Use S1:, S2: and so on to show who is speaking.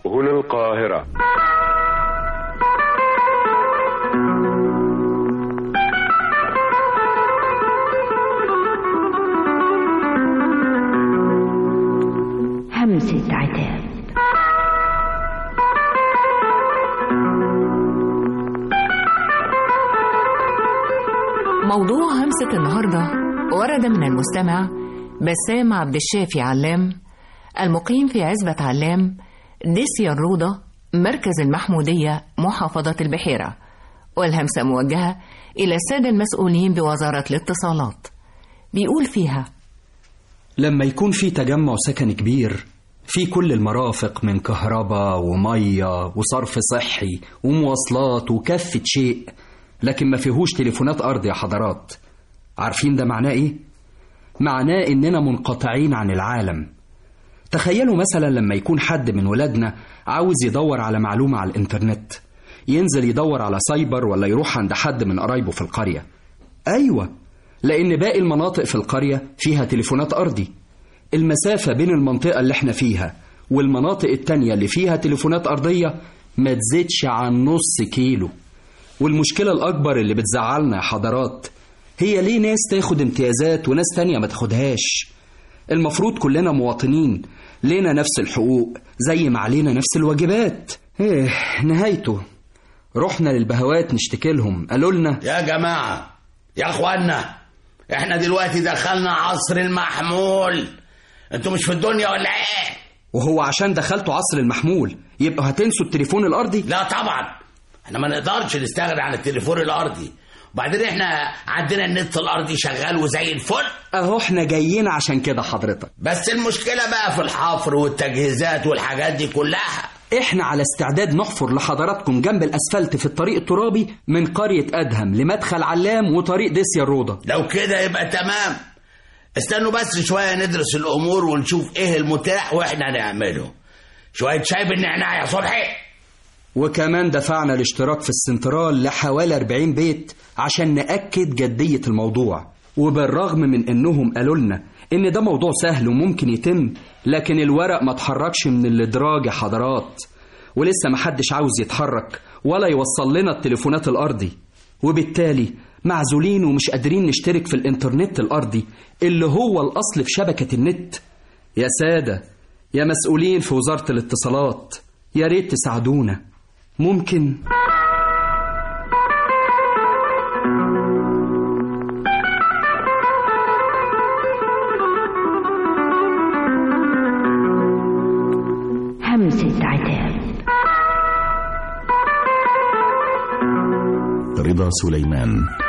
S1: هنا القاهرة
S2: همسة عتاب
S3: موضوع همسة النهاردة ورد من المستمع بسام عبد الشافي علام المقيم في عزبة علام ديسيا الروضة مركز المحمودية محافظة البحيرة والهمسة موجهة إلى السادة المسؤولين بوزارة الاتصالات بيقول فيها
S4: لما يكون في تجمع سكني كبير في كل المرافق من كهرباء ومية وصرف صحي ومواصلات وكافة شيء لكن ما فيهوش تليفونات أرض يا حضرات عارفين ده معناه إيه؟ معناه إننا منقطعين عن العالم تخيلوا مثلا لما يكون حد من ولادنا عاوز يدور على معلومة على الإنترنت ينزل يدور على سايبر ولا يروح عند حد من قرايبه في القرية أيوة لأن باقي المناطق في القرية فيها تليفونات أرضي المسافة بين المنطقة اللي احنا فيها والمناطق التانية اللي فيها تليفونات أرضية ما تزيدش عن نص كيلو والمشكلة الأكبر اللي بتزعلنا يا حضرات هي ليه ناس تاخد امتيازات وناس تانية ما تاخدهاش المفروض كلنا مواطنين لينا نفس الحقوق زي ما علينا نفس الواجبات ايه نهايته رحنا للبهوات نشتكي لهم قالوا لنا
S5: يا جماعة يا اخوانا احنا دلوقتي دخلنا عصر المحمول انتوا مش في الدنيا ولا ايه
S4: وهو عشان دخلتوا عصر المحمول يبقى هتنسوا التليفون الأرضي
S5: لا طبعا احنا ما نقدرش نستغنى عن التليفون الارضي وبعدين احنا عندنا النت الارضي شغال وزي الفل
S4: اهو احنا جايين عشان كده حضرتك
S5: بس المشكلة بقى في الحفر والتجهيزات والحاجات دي كلها
S4: احنا على استعداد نحفر لحضراتكم جنب الاسفلت في الطريق الترابي من قرية ادهم لمدخل علام وطريق ديسيا الروضة
S5: لو كده يبقى تمام استنوا بس شوية ندرس الامور ونشوف ايه المتاح واحنا نعمله شوية شاي بالنعناع يا صبحي
S4: وكمان دفعنا الاشتراك في السنترال لحوالي 40 بيت عشان نأكد جدية الموضوع وبالرغم من انهم قالوا لنا ان ده موضوع سهل وممكن يتم لكن الورق ما اتحركش من الادراج يا حضرات ولسه محدش عاوز يتحرك ولا يوصل لنا التليفونات الارضي وبالتالي معزولين ومش قادرين نشترك في الانترنت الارضي اللي هو الاصل في شبكة النت يا سادة يا مسؤولين في وزارة الاتصالات يا ريت تساعدونا ممكن
S2: همسة عتاب
S6: رضا سليمان